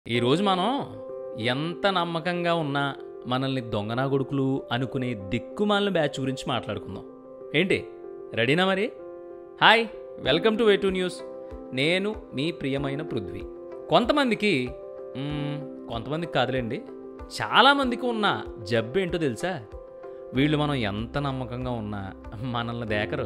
ఈరోజు మనం ఎంత నమ్మకంగా ఉన్నా మనల్ని దొంగనా కొడుకులు అనుకునే దిక్కుమాలిన బ్యాచ్ గురించి మాట్లాడుకుందాం ఏంటి రెడీనా మరి hi welcome to way to news నేను మీ ప్రియమైన పృథ్వీ కొంతమందికి మ్మ్, కొంతమందికి కాదులేండి చాలామందికి ఉన్న జబ్బు ఏంటో తెలుసా వీళ్ళు మనం ఎంత నమ్మకంగా ఉన్నా మనల్ని దేకరు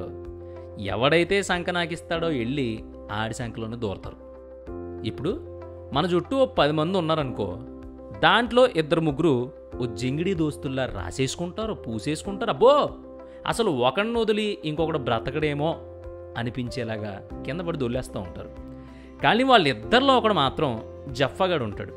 ఎవడైతే సంఖ నాకిస్తాడో వెళ్ళి ఆడి సంఖలోనే దూరతారు ఇప్పుడు మన చుట్టూ ఓ పది మంది ఉన్నారనుకో దాంట్లో ఇద్దరు ముగ్గురు ఓ జింగిడి దోస్తుల్లా రాసేసుకుంటారు పూసేసుకుంటారు అబ్బో అసలు ఒకడిని వదిలి ఇంకొకడు బ్రతకడేమో అనిపించేలాగా కింద పడి దొల్లేస్తూ ఉంటారు కానీ వాళ్ళిద్దరిలో ఒకడు మాత్రం జఫ్ఫగాడు ఉంటాడు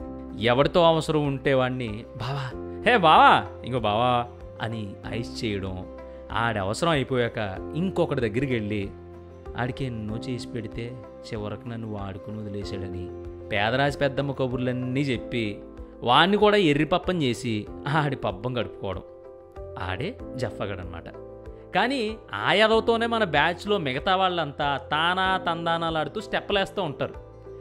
ఎవరితో అవసరం ఉంటే వాడిని బావా హే బావా ఇంకో బావా అని ఐస్ చేయడం ఆడి అవసరం అయిపోయాక ఇంకొకటి దగ్గరికి వెళ్ళి ఆడికి ఎన్నో చేసి పెడితే చివరకు నన్ను వాడుకుని వదిలేశాడని పేదరాజు పెద్దమ్మ కబుర్లన్నీ చెప్పి వాడిని కూడా ఎర్రిపప్పం చేసి ఆడి పబ్బం గడుపుకోవడం ఆడే జఫ్ఫగాడనమాట కానీ ఆ యదవతోనే మన బ్యాచ్లో మిగతా వాళ్ళంతా తానా తందానాలాడుతూ స్టెప్పులేస్తూ ఉంటారు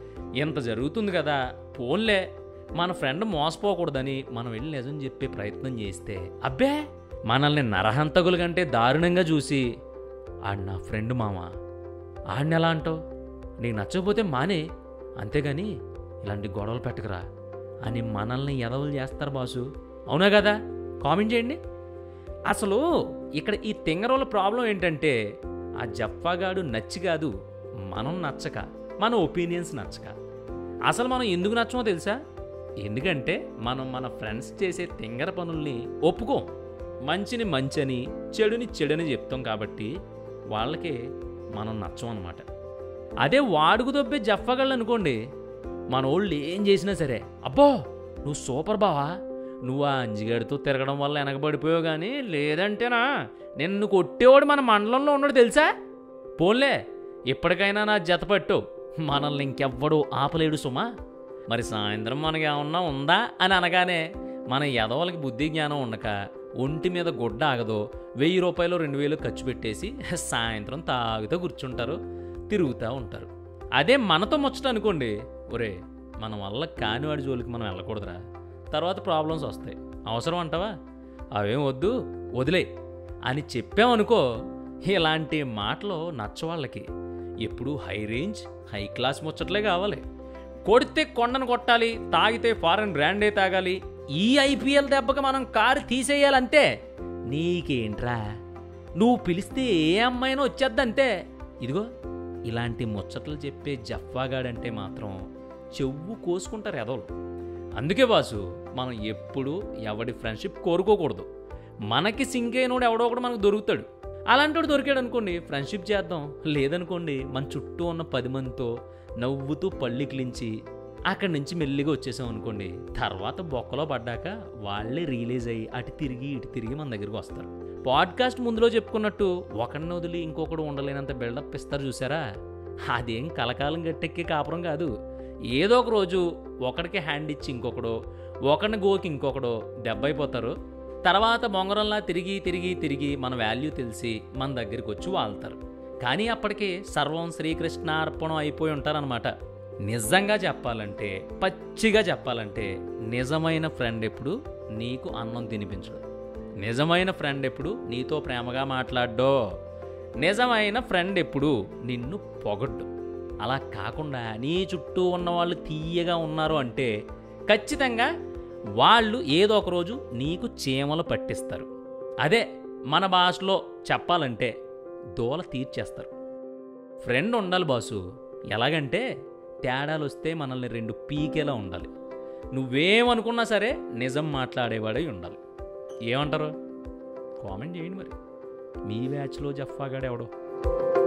ఇంత జరుగుతుంది కదా పోన్లే మన ఫ్రెండ్ మోసపోకూడదని మనం వెళ్ళి నిజం చెప్పే ప్రయత్నం చేస్తే అబ్బే మనల్ని నరహంతకుల కంటే దారుణంగా చూసి ఆడు నా ఫ్రెండ్ మామ ఆడిని ఎలా అంటావు నీకు నచ్చకపోతే మానే అంతేగాని ఇలాంటి గొడవలు పెట్టకరా అని మనల్ని ఎదవలు చేస్తారు బాసు అవునా కదా కామెంట్ చేయండి అసలు ఇక్కడ ఈ తింగరోల ప్రాబ్లం ఏంటంటే ఆ జఫాగాడు నచ్చి కాదు మనం నచ్చక మన ఒపీనియన్స్ నచ్చక అసలు మనం ఎందుకు నచ్చమో తెలుసా ఎందుకంటే మనం మన ఫ్రెండ్స్ చేసే తింగర పనుల్ని ఒప్పుకోం మంచిని మంచని చెడుని చెడని చెప్తాం కాబట్టి వాళ్ళకి మనం నచ్చం అనమాట అదే వాడుకు దొబ్బే జఫ్ఫగాళ్ళు అనుకోండి మన వాళ్ళు ఏం చేసినా సరే అబ్బో నువ్వు సూపర్ బావా నువ్వు ఆ అంజిగాడితో తిరగడం వల్ల వెనకబడిపోయావు కానీ లేదంటేనా నిన్ను కొట్టేవాడు మన మండలంలో ఉన్నాడు తెలుసా పోన్లే ఇప్పటికైనా నా జత పట్టు మనల్ని ఇంకెవ్వడు ఆపలేడు సుమా మరి సాయంత్రం మనకి ఏమన్నా ఉందా అని అనగానే మన ఎదవలకి బుద్ధి జ్ఞానం ఉండక ఒంటి మీద గుడ్డ ఆగదో వెయ్యి రూపాయలు రెండు వేలు ఖర్చు పెట్టేసి సాయంత్రం తాగుతూ కూర్చుంటారు తిరుగుతూ ఉంటారు అదే మనతో ముచ్చట అనుకోండి ఒరే మన వల్ల కానివాడి జోలికి మనం వెళ్ళకూడదురా తర్వాత ప్రాబ్లమ్స్ వస్తాయి అవసరం అంటావా అవేం వద్దు వదిలే అని చెప్పామనుకో ఇలాంటి మాటలు నచ్చవాళ్ళకి ఎప్పుడు హై రేంజ్ హై క్లాస్ ముచ్చట్లే కావాలి కొడితే కొండను కొట్టాలి తాగితే ఫారెన్ బ్రాండే తాగాలి ఈ ఐపీఎల్ దెబ్బకి మనం కారు తీసేయాలంతే నీకేంట్రా నువ్వు పిలిస్తే ఏ అమ్మాయినా వచ్చేద్దంతే ఇదిగో ఇలాంటి ముచ్చట్లు చెప్పే జఫ్వాగాడంటే మాత్రం చెవు కోసుకుంటారు ఎదవలు అందుకే బాసు మనం ఎప్పుడు ఎవడి ఫ్రెండ్షిప్ కోరుకోకూడదు మనకి సింక్ అయినోడు ఎవడో ఒకడు మనకు దొరుకుతాడు అలాంటి దొరికాడు అనుకోండి ఫ్రెండ్షిప్ చేద్దాం లేదనుకోండి మన చుట్టూ ఉన్న పది మందితో నవ్వుతూ పళ్ళికిలించి అక్కడి నుంచి మెల్లిగా వచ్చేసాం అనుకోండి తర్వాత బొక్కలో పడ్డాక వాళ్ళే రిలీజ్ అయ్యి అటు తిరిగి ఇటు తిరిగి మన దగ్గరికి వస్తారు పాడ్కాస్ట్ ముందులో చెప్పుకున్నట్టు ఒకడిని వదిలి ఇంకొకడు ఉండలేనంత బిల్డప్ ఇస్తారు చూసారా అదేం కలకాలం గట్టెక్కే కాపురం కాదు ఏదో ఒక రోజు ఒకడికి హ్యాండ్ ఇచ్చి ఇంకొకడు ఒకడిని గోకి ఇంకొకడు దెబ్బైపోతారు తర్వాత బొంగరంలా తిరిగి తిరిగి తిరిగి మన వాల్యూ తెలిసి మన దగ్గరికి వచ్చి వాళ్తారు కానీ అప్పటికి సర్వం శ్రీకృష్ణార్పణం అయిపోయి ఉంటారనమాట నిజంగా చెప్పాలంటే పచ్చిగా చెప్పాలంటే నిజమైన ఫ్రెండ్ ఎప్పుడు నీకు అన్నం తినిపించడు నిజమైన ఫ్రెండ్ ఎప్పుడు నీతో ప్రేమగా మాట్లాడ్డో నిజమైన ఫ్రెండ్ ఎప్పుడు నిన్ను పొగడ్డు అలా కాకుండా నీ చుట్టూ ఉన్న వాళ్ళు తీయగా ఉన్నారు అంటే ఖచ్చితంగా వాళ్ళు ఏదో ఒక రోజు నీకు చీమలు పట్టిస్తారు అదే మన భాషలో చెప్పాలంటే దోల తీర్చేస్తారు ఫ్రెండ్ ఉండాలి బాసు ఎలాగంటే తేడాలు వస్తే మనల్ని రెండు పీకేలా ఉండాలి నువ్వేమనుకున్నా సరే నిజం మాట్లాడేవాడై ఉండాలి ఏమంటారు కామెంట్ చేయండి మరి మీ బ్యాచ్లో జఫాగాడెవడో